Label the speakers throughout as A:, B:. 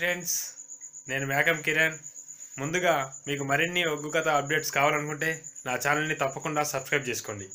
A: Friends నేను మేకం కిరణ్ ముందుగా మీకు మరిన్ని ఒగ్గు కథ అప్డేట్స్ కావాలనుకుంటే నా ఛానల్ని తప్పకుండా సబ్స్క్రైబ్ చేసుకోండి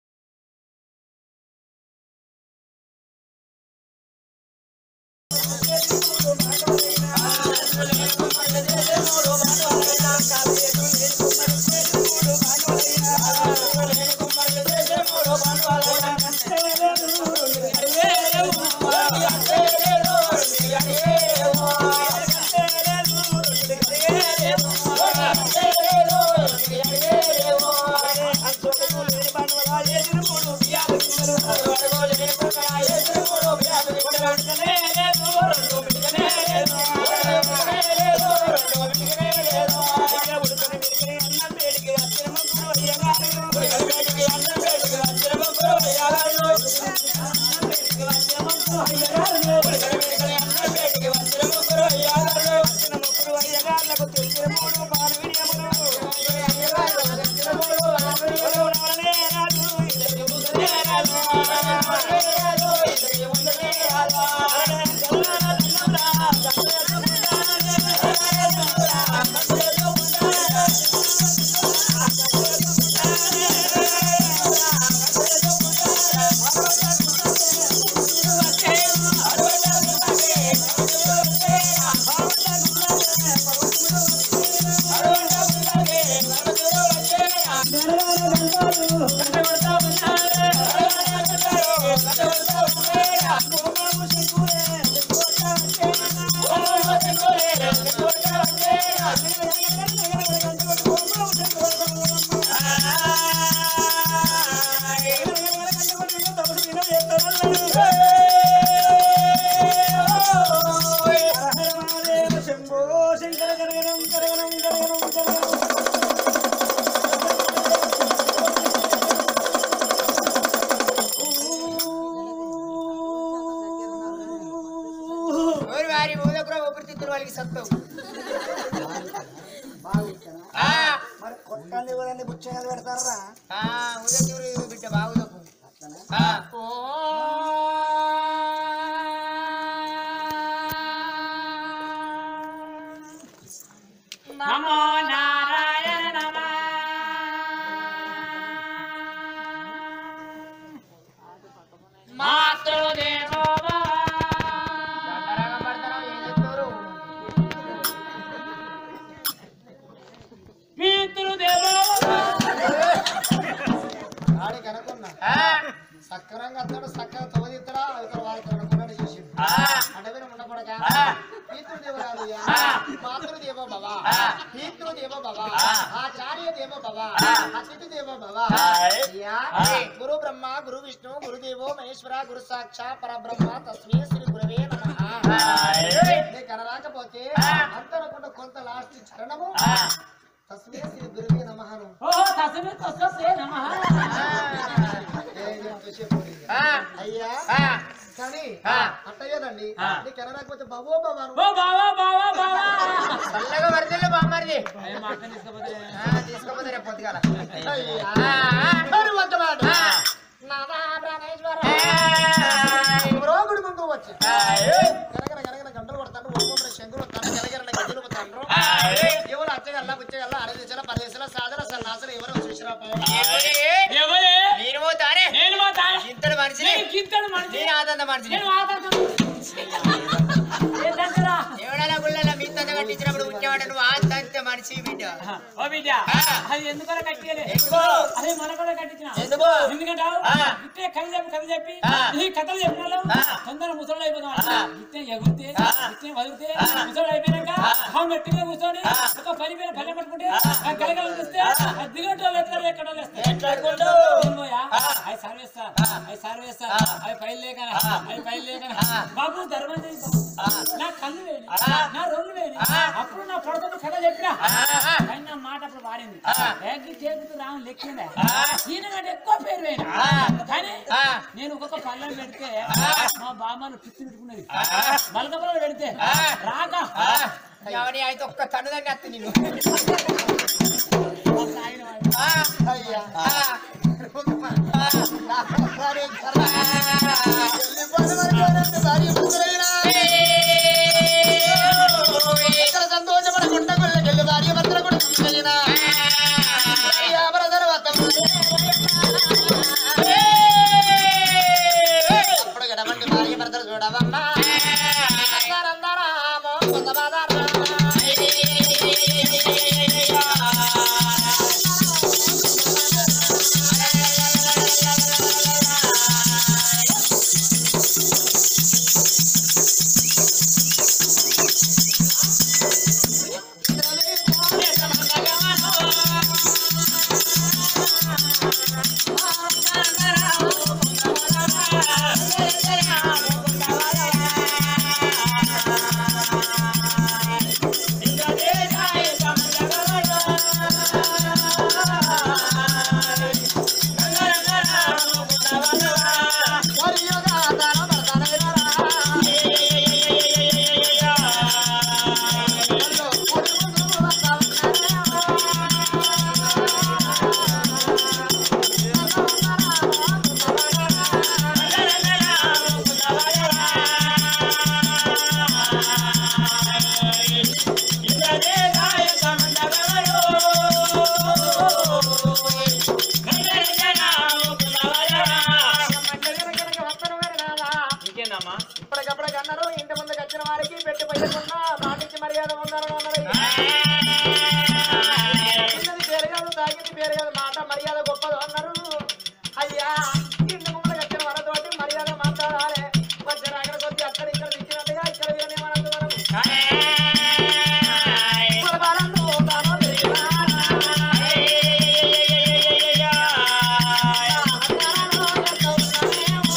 B: శంభో శంకర గరగరం గరగరం గరగరం గరగరం
C: ఓరి వారి ఊదకురా ఊపిరితిత్తులు వాళ్ళకి సత్తావు ఆ,
B: మరి కొట్టాలి కదండి బుచ్చగాలు పెడతారా
C: ఆ, ఊదకూరు బిడ్డ బాగుదకు ఆ. నమో నారాయణ నమ మాతృదేవో దండరాగం పడతారా ఏం చెప్తారు
B: ఆడికి అనుకున్నా
C: ఆ,
B: సక్రంగా అతడు సక్కగా తొలగిత్తడా అవతల వాళ్ళకి అనుకున్నాడు చేసి
C: ఆ,
B: అడవిన ఉండకూడక
C: ఆ.
B: పితృదేవరాలు
C: ఆ.
B: మాతృదేవ భవ
C: ఆ.
B: పితృదేవ భవ
C: ఆ.
B: ఆచార్య దేవ భవ
C: ఆ.
B: అతిథి దేవ భవ
C: ఆ.
B: అయ్యా,
C: ఆ.
B: గురు బ్రహ్మ గురు విష్ణు గురుదేవో మహేశ్వర గురు సాక్షా పరబ్రహ్మ తస్మై శ్రీ గురవే నమ నీ కనరాకపోతే
C: ఆ.
B: అంతనకుండా కొంత లాస్ట్ చరణము
C: ఆ.
B: తస్మై శ్రీ గురవే నమఃను
D: ఓహో తస్మి తస్సే నమః
C: ఆ.
B: అయ్యా
C: ఆ.
B: కానీ
C: ఆ.
B: అట్టయ్యదండి
C: ఆ.
B: నీ కనరాకపోతే బవో భవాను
D: ఓ బావా బావా బావా
C: చల్లగా వరదలు బామ్మరిది
D: అయ్య మా అక్కని తీసుకపోతే
C: ఆ, తీసుకోపోతే రేపు పొద్దుగాల
B: అయ్యా.
C: ఆ, ఆ.
B: మరి వంట మాట.
C: ఆ.
B: నాదా ప్రాణేశ్వర.
C: ఏయ్.
B: రోగుడు ముందు వచ్చి
C: ఏయ్.
B: గనగన గనగన గంటలు కొడతాను ఒక్కొక్కరు శంకులు వస్తాను గెలగెరన గెజలు పోతాను
C: ఏయ్.
B: ఎవరు అచ్చగల్లా బుచ్చగల్లా అడదేశాల పరదేశాల సాధన సన్నాసన ఎవరు చూసిరాపో
C: ఏమని?
D: ఎవరే
C: నేను పోతానే
D: నేను మా తాయ
C: ఇంతడు మనిషిని
D: నేను కింతడు మనిషి
C: నేను ఆదంత మనిషిని
D: నేను మాట్లాడతాను ఏంటంటారా
C: ఎవడలా గుళ్ళలా మీ తంత కట్టించినప్పుడు ముఖ్యమంటే నువ్వు ఆదంత మనిషి బిడ్డ
D: ఓ బిడ్డ
C: ఆ.
D: అది ఎందుకో కట్టియలే
C: ఎందుకో?
D: అదే మన కూడా కట్టించిన
C: ఎందుకో?
D: ఎందుకంటావు
C: ఆ.
D: ఇట్టే కథ చెప్పి కథ చెప్పి
C: ఆ.
D: ఈ కథలు చెప్పిన వాళ్ళు
C: ఆ.
D: తొందర ముసలు అయిపోతాం
C: ఆ.
D: ఇట్టే ఎగురితే
C: ఆ.
D: ఇట్టే వదిలితే
C: ఆ.
D: ముసలు అయిపోయినాక
C: ఆ.
D: ఆ మెట్టిగా కూర్చొని
C: ఆ.
D: ఒక పని మీద పల్లె పట్టుకుంటే
C: ఆ.
D: ఆ కలగలు చూస్తే
C: ఆ.
D: ఆ దిగటోళ్ళు ఎట్లా ఎక్కడ
C: ఎట్లా ఆడుకుంటావు?
D: అవి
C: ఆ.
D: సర్వేస్తా
C: ఆ.
D: అవి సర్వేస్తా
C: ఆ.
D: అవి పైలు లేక
C: ఆ.
D: అవి పైలు లేక
C: ఆ.
D: బాబు ధర్మం చేయిస్తాం
C: ఆ.
D: నా కళ్ళు వేని
C: ఆ.
D: నా రెండు వేని
C: ఆ.
D: అప్పుడు నా పడతలు కథ చెప్పినా
C: ఆ.
D: కానీ నా మాట అప్పుడు వాడింది
C: ఆ.
D: బ్యాగ్కి చేతులు రాను లెక్కిండే
C: ఆ.
D: ఈయన కంటే ఎక్కువ పేరు వేయను
C: ఆ.
D: కానీ
C: ఆ.
D: నేను ఒక్కొక్క పళ్ళెం పెడితే
C: ఆ.
D: మా బామ్మను పిచ్చి పెట్టుకున్నది
C: ఆ.
D: మలకపల్లి పెడితే
C: ఆ.
D: రాక
C: ఆ, ఎవని అయితే ఒక్క తన్నుదండి అత్త నేను
D: ఆయన వాడు.
C: ఆ,
B: అయ్యా
C: ఆ,
B: సరే సరే వెళ్ళిపోయిన వరకు భార్య పుత్రులైనా కొంత బాధారా
C: ఇంకేందమ్మా
B: ఇప్పటికప్పుడు అన్నారు ఇంటి ముందుకు వచ్చిన వారికి పెట్టి పోయకుండా మాటించి మర్యాద ఉందని అన్నారు తిన్నది పేరు కాదు తాగింది పేరు కాదు మాట మర్యాద గొప్పది అన్నారు అయ్యా ఇంటి ముందుకు వచ్చిన వాళ్ళతోటి మర్యాద మాట్లాడాలి కొంచెం అక్కడ కొద్ది అక్కడ ఇక్కడ ఇచ్చినట్టుగా ఇక్కడ వినమన్నది మనం పొలగాలను తాను తిరిగినా. అన్నారాలో ఎంత ఉన్నామేమో.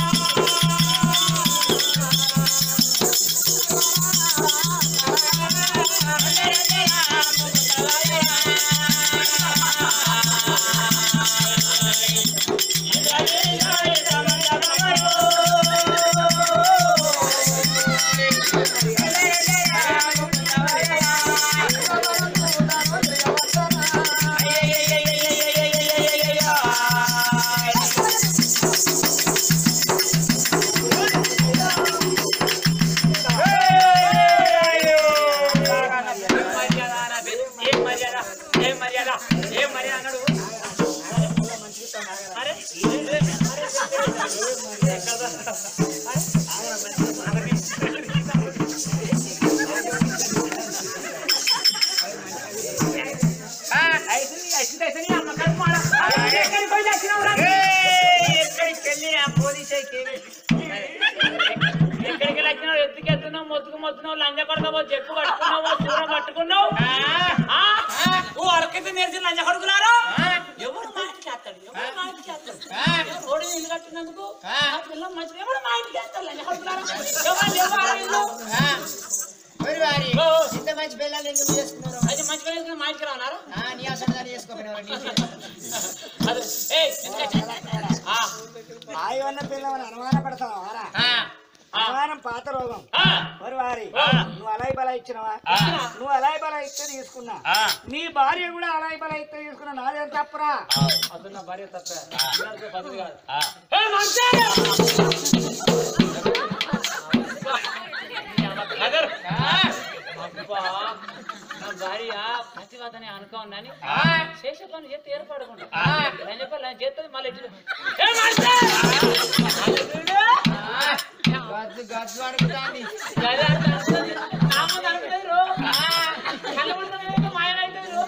C: ఏం మర్యాద ఏం మర్యాద ఏం మర్యాద అన్నాడు అరే ఎక్కడికి వచ్చినావు ఎత్తుకి ఎత్తున్నావు మొత్తుకు మొత్తున్నావు లంజ కొడతావు చెప్పు కట్టుకున్నావు దూరం పట్టుకున్నావు ఆ? ఓ అరకైతే నేర్చి లంజ కొడుకున్నారా ఎవరు మా ఇంటికి వేస్తాడు ఎవరు మా ఇంటికి వేస్తాడు రోడ్డు ఇల్లు కట్టినందుకు ఆ పిల్ల మంచిది ఎవరు మా ఇంటికి వేస్తాడు లంజ కొడుకున్నారా ఎవరు ఎవరు ఇల్లు
B: మరి వారి
C: ఓ.
B: ఇంత మంచి పిల్లలు ఎందుకు చేసుకున్నారు
C: అయితే మంచి పని చేసుకుని మా ఇంటికి రావునారా
B: ఆ, నీ అవసరం దాన్ని చేసుకోకపోయినవారు
C: అదే ఏయ్ ఎందుకంటే ఆ
B: ఆయవన్న పిల్లవని అనుమాన పడతావా
C: ఆ ఆ
B: అనుమానం పాత రోగం
C: ఆ
B: మరి వారి
C: ఆ.
B: నువ్వు అలాయి బలా ఇచ్చినవా
C: ఆ.
B: నువ్వు అలాయి బలా ఇస్తే తీసుకున్నా
C: ఆ
B: నీ భార్య కూడా అలాయి బలా ఇస్తే తీసుకున్నా నాదేం తప్పరా
C: అతను నా భార్య తప్ప ఇలాంటి పద్ధతి కాదు ఏ మంచి అగర్ అబ్బా నా భార్య పతివతని అనుకోండి శేష పని చేస్తే ఏర్పడకుండా నేను చెప్పాలి నేను చేస్తుంది మళ్ళీ ఇటు ఏ మంచి
B: గజ్జు గజ్జు అడుగుతాంది
C: గదే అంత అనుకుంది. నా ముందు అనుకుంటుంది రో. కళ్ళ ముందు ఏదో మాయమైతుంది రో.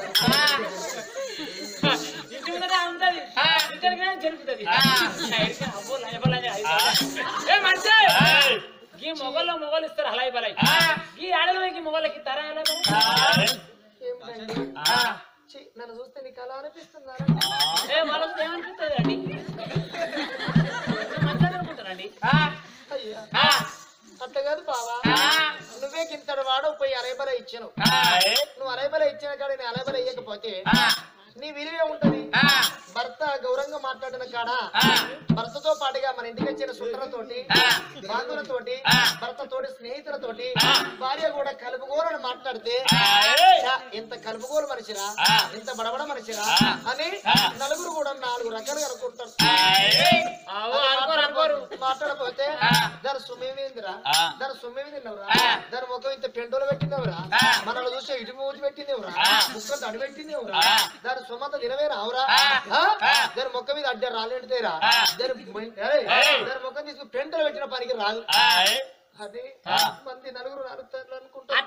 C: ఇంటి ముందరే ఉంటది. ఇక్కడికి పోయినా జరుగుతుంది. సైడ్కి అబ్బో లంజ లంజ అయిపోతుంది. ఏ మంచి ఈ మొగల్లో మొగలు ఇస్తారు హలాయి బలాయి ఈ ఆడలకి మొగలకి ఇస్తారా హలాయి
B: ఛీ, నన్ను చూస్తే నీకు అలా అనిపిస్తుందా
C: ఏ వాళ్ళకి ఏమనిపిస్తుంది అండి మంచిగా అనుకుంటారండి
B: అయ్యా అట్లా కాదు బావా నువ్వే కింతడు వాడు పోయి అరైబల ఇచ్చాను నువ్వు అరైబల ఇచ్చిన కాడ నేను అరైబల ఇయ్యకపోతే నీ విలువే ఉంటది భర్త గౌరవంగా మాట్లాడిన కాడ భర్తతో పాటుగా మన ఇంటికి వచ్చిన సుందరతోటి బాంధులతోటి భర్త తోటి స్నేహితులతోటి భార్య కూడా కలుపుకోరని మాట్లాడితే ఛా, ఇంత కలుపుకోరు మనిషిరా ఇంత బడబడ మనిషిరా అని నలుగురు కూడా నాలుగు రకాలుగా అనుకుంటారు
C: ఆవో, అనుకోరు అనుకోరు
B: మాట్లాడపోతే దాని సుమేమిందిరా దాని సుమేమి తిన్నవరా దాని ముఖం ఇంత పెంటోలు పెట్టినవరా మనల్ని చూస్తే ఇటు మూతి పెట్టినవరా ముఖం తడి పెట్టినవరా దాని సుమంత తినవే రావురా ఆ? దాని ముఖం మీద అడ్డ రాలేంటితేరా దాని మొ- ఏయ్, దాని ముఖం తీసుకుని పెంటలు పెట్టిన పనికి రాదు అది మంది నలుగురు నడుస్తారు అనుకుంటారు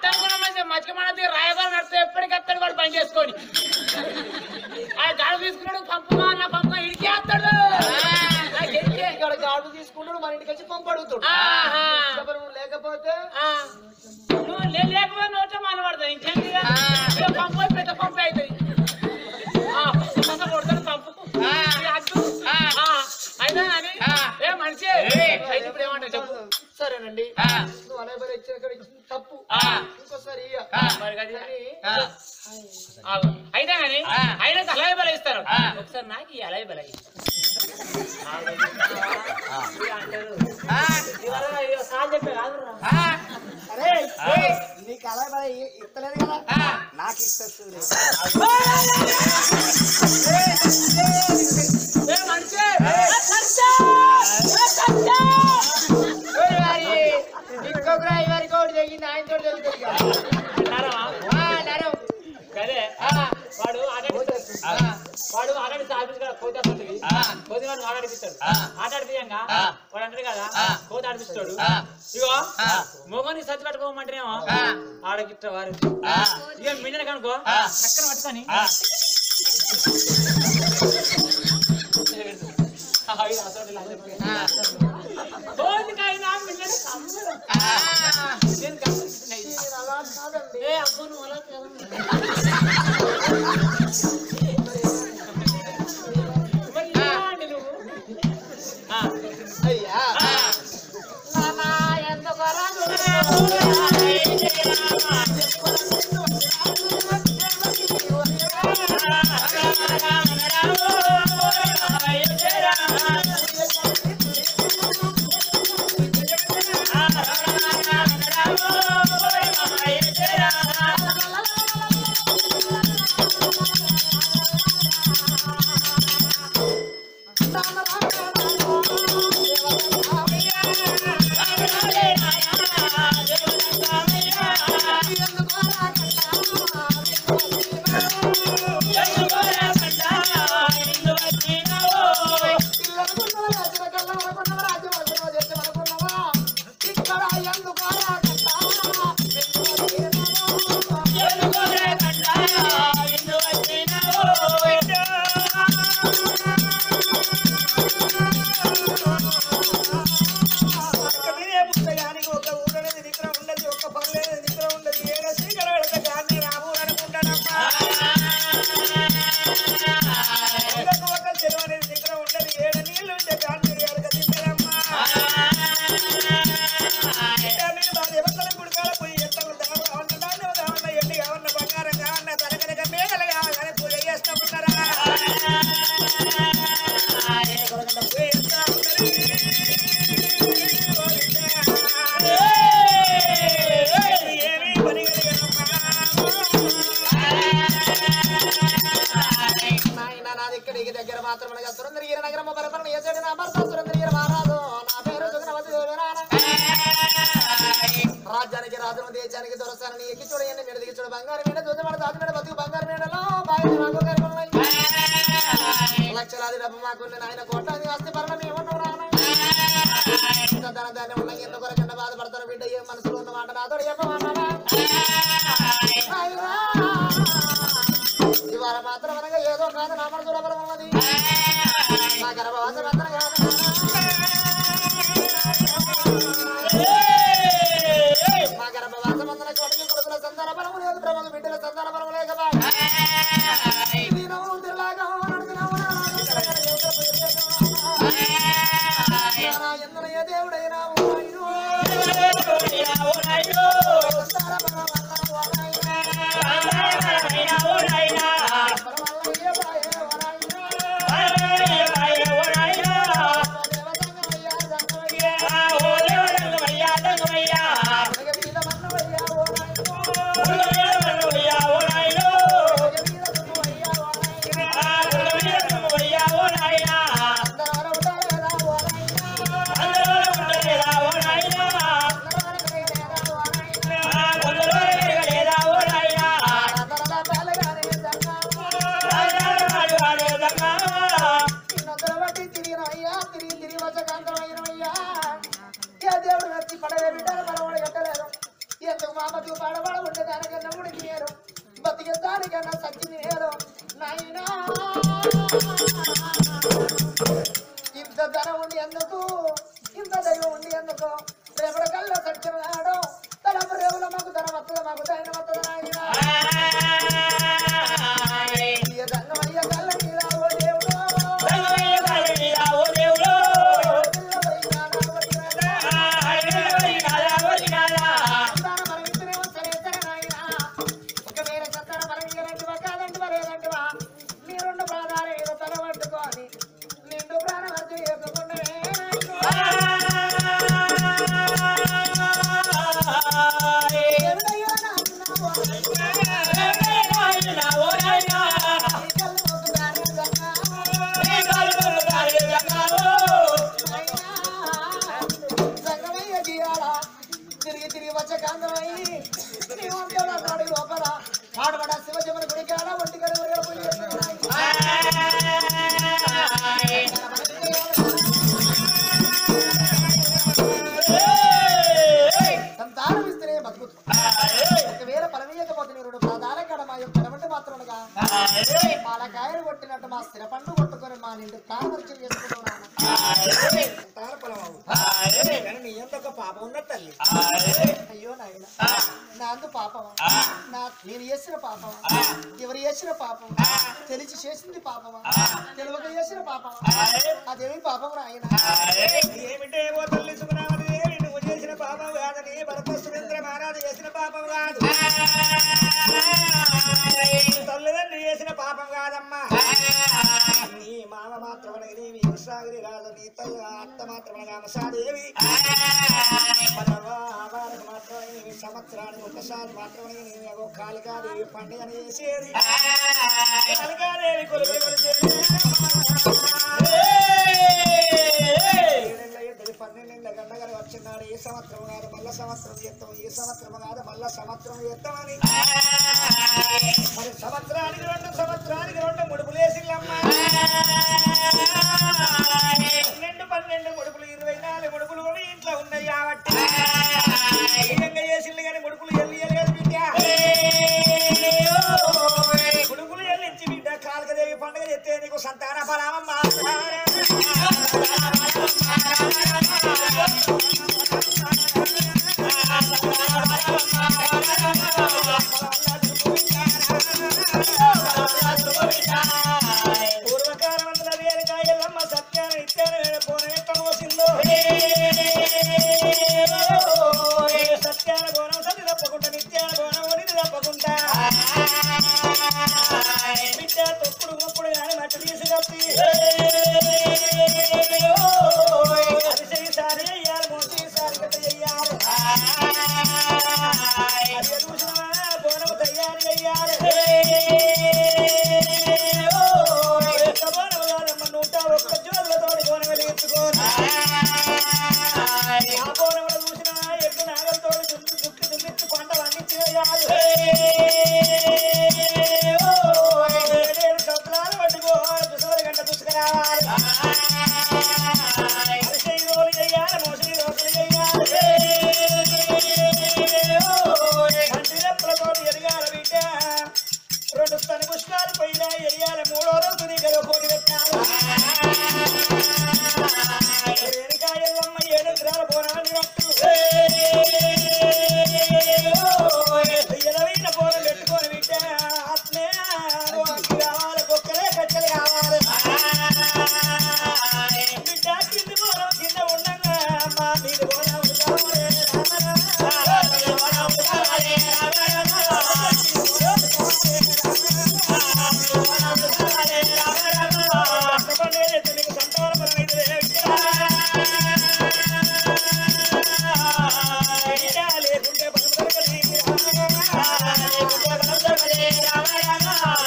C: బతికమన్నది రాయబారం నడితే ఎప్పటికి వస్తాడు వాడు పని చేసుకొని ఆ గాడు తీసుకున్నాడు పంపుమా అన్న పంపుమా ఇడికి వస్తాడు నాకెందుకే?
B: ఇక్కడ గాడు తీసుకుంటాడు మన ఇంటికి వచ్చి పంపు అడుగుతాడు
C: ఆహా.
B: ఎవరు లేకపోతే
C: ఆ. నువ్వు నేను లేకపోతే నోటే మానబడతావు ఇంకేంటి ఇక? ఇక పంపు అయి పెద్ద పంపు అవుతుంది ఆ, పక్క పక్క కొడతాడు పంపు ఇది అడ్డు. ఆ, అయినా కానీ ఏ మనిషి అయితే ఇప్పుడు ఏమంటావు చెప్పు
B: సరేనండి నువ్వు అలైబర్ ఇచ్చిన కాడ ఇచ్చింది తప్పు ఇంకోసారి ఇయ్య.
C: మరి అది
B: కానీ
C: ఆగు. అయినా కానీ అయినా అలాగే బల ఇస్తారు ఒకసారి నాకు ఈ అలాగే బల సార్ చెప్పే కాదురా
B: అరే నీకు అలైబర్ ఇస్తలేదు కదా నాకు ఇస్తుంది
C: ఏ మనిషి
B: ఇంకొకరు ఐవరికి ఒకటి జరిగింది ఆయన తోటి జరుగుతుంది
C: కదే వాడు ఆటాడిస్తాడు వాడు ఆటాడిస్తే ఆఫీస్ కదా కోతి వస్తుంది కోతి వాడు ఆటాడిపిస్తాడు ఆటాడిపియంగా వాడు అంటాడు కదా కోతి ఆడిపిస్తాడు ఇగో మొగని సత్తి పట్టుకోమంటేనేమో ఆడగిట్ట వారు ఇక మిన్న కనుకో చక్కన పట్టుకొని కోతికైనా మిన్నని కమ్ముడు. నేను గమనిస్తున్నాయి.
B: నేను అలా కాదండి
C: ఏ అబ్బో నువ్వు అలా కాదు. మరి ఇలా అండి నువ్వు ఆ,
B: అయ్యా
C: ఆ.
B: నానా ఎందుకు రాదు ఇక్కడ ఎందుకు
E: మీరే పుస్తకానికి ఒక ఊరనేది దిక్కున ఉండదు ఒక పల్లెనేది దిక్కున ఉండదు ఏడ శ్రీకరగడత గాంధీ రాము అనుకుంటానమ్మా ఊళ్ళకు ఒక చెరువు అనేది దిక్కున ఉండదు ఏడ నీళ్లు ఉంటే గాంధీ ఎడక తింటారమ్మా మీరు మా దేవతల గుడికాల పోయి ఎంత దావన్న దాన్ని దావన్న ఎండి కావన్న బంగారం కావన్న తనకనక మేకలు కావాలని పూజ చేస్తూ ఉన్నారా చేస్తా ఉన్నది. ఏమీ పని
B: నాయనా నాది ఇక్కడికి దగ్గర మాత్రమే సురందరగిరి నగరము పరిపాలన చేసాడు నా భర్త సురందరగిరి మహారాజు నా పేరు సుగనవతి దేవరాన రాజ్యానికి రాజును దేశానికి దొరసానని ఎక్కి చూడండి మీద దిగి చూడు బంగారు మీద దూదమడ దాచి మీద బతుకు బంగారు మీడలో బాయి మాకు కరుకున్నాయి లక్షలాది డబ్బు మాకు నాయన కోట్లాది ఆస్తి పరమ ఏమన్నావు రాన ధన ధాన్యం ఉన్న ఎందుకు కొరకుండా బాధపడతారు బిడ్డ ఏ మనసులో ఉన్న మాట నాతో చెప్పమన్నారా అయ్యా. ఇవాళ మాత్రం అనగా ఏదో కాదు నా మనసు లోపల ఉన్నది నా గర్భవాసం అందరం కాదు మా గర్భవాసం అందరం కొడుకు కొడుకుల సంతాన బలము లేదు బ్రహ్మకు బిడ్డల సంతాన బలము లేకబా దినము తిరలాగా నడుచున్నాము నా నాన్న తిరగని యువత పోయేదేమో. బతుకు పడబడ ఉంటే దానికన్నా ఉడికి నేరు బతికే దానికన్నా సచ్చింది నేరు నాయనా ఇంత ధనం ఉండి ఎందుకు ఇంత దైవం ఉండి ఎందుకు రేపటి కల్లా సచ్చిన నాడు తలపు రేవుల మాకు ధనం వస్తుంది మాకు దైన వస్తుంది నాయనా ఇయ్య దండం అయ్య కళ్ళ నీలా ఓ దేవుడు సంతానం మరణించినేమో సరే సరే నాయనా. ఒకవేళ సంతానం మరణించనంటివా కాదంటివా లేదంటివా నీ రెండు ప్రాణాలు ఏదో తల పట్టుకొని నిండు ప్రాణవర్తి చేసుకుంటే ఎవడయ్యో నా అన్నావో, నీ కళ్ళు మూసుకురానే గంగా. సంగమయ్య జీయాల తిరిగి తిరిగి వచ్చే కాంతమయ్యి నీ వంతల నాడు లోపల ఆడబడ శివజమున గుడికాడ ఒంటి కడుగురుగా పూజ సంతానం ఇస్తేనే బతుకుతు ఒకవేళ పరమీయకపోతే నీ రెండు ప్రధాన కడ మా యొక్క కడమంటే మాత్రముగా పాలకాయలు కొట్టినట్టు మా స్థిర పండు కొట్టుకొని మా నిండు ప్రాణవర్చం చేసుకుంటున్నాను
E: సంతాన ఫలమవు. కానీ నీ ఎంత ఒక పాపం ఉన్న తల్లి
B: అయ్యో నాయన నా అందు పాపమా నా నేను చేసిన పాపమా ఎవరు చేసిన పాపం తెలిసి చేసింది పాపమా తెలియక చేసిన పాపమా అదేమి పాపం నాయన
E: ఏమిటే ఓ తల్లి సుమనామది దేవి నువ్వు చేసిన పాపం కాదని భరత సురేంద్ర మహారాజు చేసిన పాపం కాదు తల్లిదండ్రి చేసిన పాపం కాదమ్మా నీ మామ మాత్రమనగా దేవి సాగరి రాజు నీ తల్లి అత్త మాత్రమనగా మసాదేవి మనవారికి మాత్రమే నీ సంవత్సరానికి ఒకసారి మాత్రమే నీ ఒక కాళికాదేవి పండుగ చేసేది కాళికాదేవి కొలువు కొలిచేది ఏడేళ్ళ ఎద్దులు పన్నెండేళ్ళ గండగారు వచ్చినాడు ఈ సంవత్సరం కాదు మళ్ళా సంవత్సరం చేస్తాం ఈ సంవత్సరం కాదు మళ్ళా సంవత్సరం చేస్తామని మరి సంవత్సరానికి రెండు సంవత్సరానికి రెండు ముడుపులేసిల్లమ్మా పన్నెండు పన్నెండు ముడుపులు ఇరవై నాలుగు ముడుపులు కూడా ఇంట్లో ఉన్నాయి కాబట్టి ఈ విధంగా చేసిల్లు కానీ ముడుపులు ఎల్లియలేదు బిడ్డ ముడుపులు ఎల్లించి బిడ్డ కాలకదేవి పండుగ చెప్తే నీకు సంతాన ఫలమమ్మా పూర్వకాలమందుల వేరుకాయలమ్మ సత్యాన నిత్యాన పోనెట్ట మోసిందో సత్యాన బోనం సతి తప్పకుండా నిత్యాన బోనం ఒడిని తప్పకుండా బిడ్డ తొప్పుడు గొప్పుడు కానీ మట్టి తీసి కప్పి అరిసెయ్యి సారి అయ్యాలి మోసి సారి కట్ట చెయ్యాలి అది చూసినా బోనం తయారు చెయ్యాలి ఒక్క బోనం కాదమ్మ నూట ఒక్క జోరులతోటి బోనం వెలిగించుకోని ఆ బోనంలో చూసినా ఎట్టు నాగలతోటి దుక్కి దుక్కి దుమ్మిచ్చి పంట పండించేయాలి ఏడేడు సంవత్సరాలు పట్టుకోవాలి దుసరి గంట దుసుకురావాలి అరిసెయ్యి రోలు చెయ్యాలి మోసలి రోసులు చెయ్యాలి మంచిరప్పులతో ఎదగాల బిడ్డ రెండు స్తని పుష్పాలు పైన ఎరియాలి మూడో రోజు నీకు కోడి పెట్టాలి రేణుకాయలమ్మ ఏడు గ్రాల పోరాలు కట్టు ఎలవైన పోరం పెట్టుకొని బిడ్డ ఆత్మే కావాలి కుక్కలే కట్టెలు కావాలి బిడ్డ కింది పోరం కింద ఉండగా మా మీద పోరం లేకుంటే